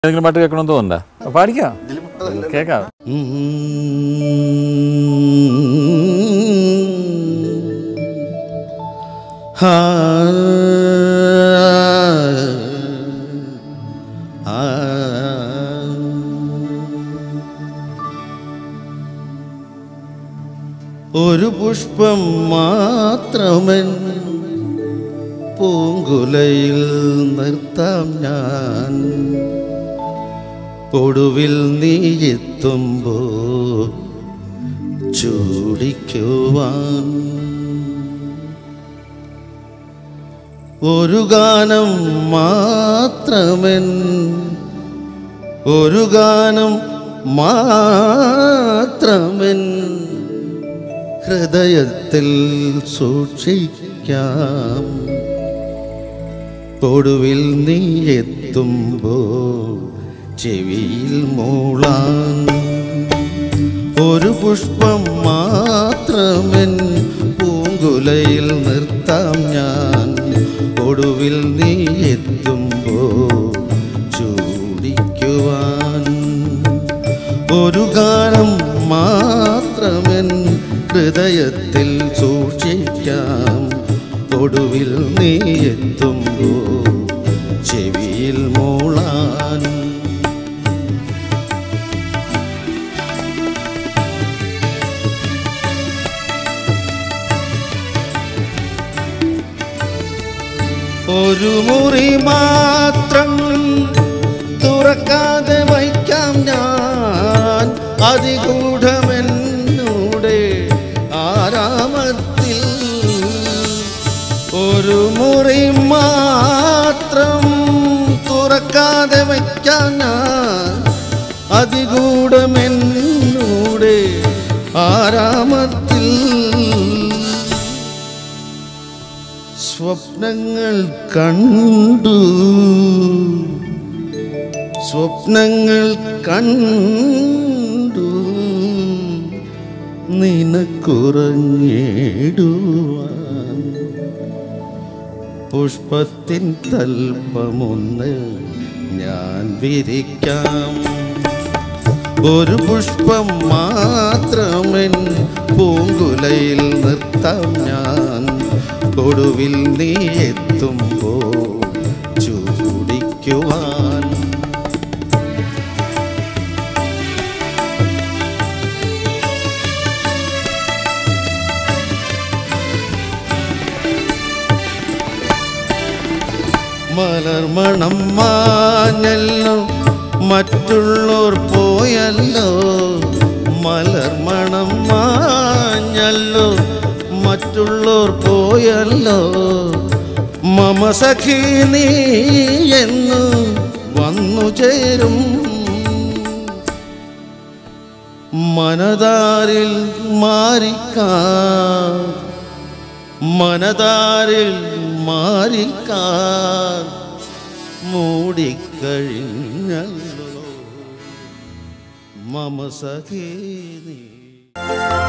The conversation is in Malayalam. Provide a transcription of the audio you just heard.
ഏതെങ്കിലും പാട്ട് കേൾക്കണമെന്ന് തോന്നുന്നുണ്ടോ പാടിക്കാം കേൾക്കാം ഹാ ആ ഒരു പുഷ്പം മാത്രമൻ പൂങ്കുലയിൽ നിർത്താം ഞാൻ ഒടുവിൽ നീ എത്തുമ്പോ ചൂടിക്കുവാൻ ഒരു ഗാനം മാത്രമൻ ഒരു ഗാനം മാത്രമൻ ഹൃദയത്തിൽ സൂക്ഷിക്കാം ഒടുവിൽ നീ എത്തുമ്പോ ചെവിയിൽ മൂളാൻ ഒരു പുഷ്പം മാത്രമെൻ പൂങ്കുലയിൽ നിർത്താം ഞാൻ ഒടുവിൽ നീ എത്തുമ്പോ ചൂടിക്കുവാൻ ഒരു ഗാനം മാത്രമെൻ ഹൃദയത്തിൽ സൂക്ഷിക്കാം ഒടുവിൽ നീ എത്തുമ്പോ ചെവിയിൽ മൂളാൻ ഒരു മുറി മാത്രം തുറക്കാതെ വയ്ക്കാം ഞാൻ അതിഗൂഢമെന്നൂടെ ആരാമത്തിൽ ഒരു മുറി മാത്രം തുറക്കാതെ വയ്ക്കാം ഞാൻ അതിഗൂഢമെന്നൂടെ ആരാമത്തിൽ സ്വപ്നങ്ങൾ കണ്ടു സ്വപ്നങ്ങൾ കണ്ടു നിനക്കുറങ്ങിടുവാൻ പുഷ്പത്തിൻ തൽപ്പമൊന്ന് ഞാൻ വിരിക്കാം ഒരു പുഷ്പം മാത്രമെൻ പൂങ്കുലയിൽ നിർത്താം ഞാൻ ഒടുവിൽ നീ എത്തുമ്പോ ചൂടിക്കുവാൻ മലർമണം മാഞ്ഞല്ലോ മറ്റുള്ളോർ പോയല്ലോ മലർമണം മാഞ്ഞല്ലോ മറ്റുള്ളോർ പോയല്ലോ മമ സഖി നീ എന്ന് വന്നു ചേരും മനതാരിൽ മാറിക്കാൻ മനതാരിൽ മാറിക്കാൻ മൂടിക്കഴിഞ്ഞല്ലോ മമ സഖേ നീ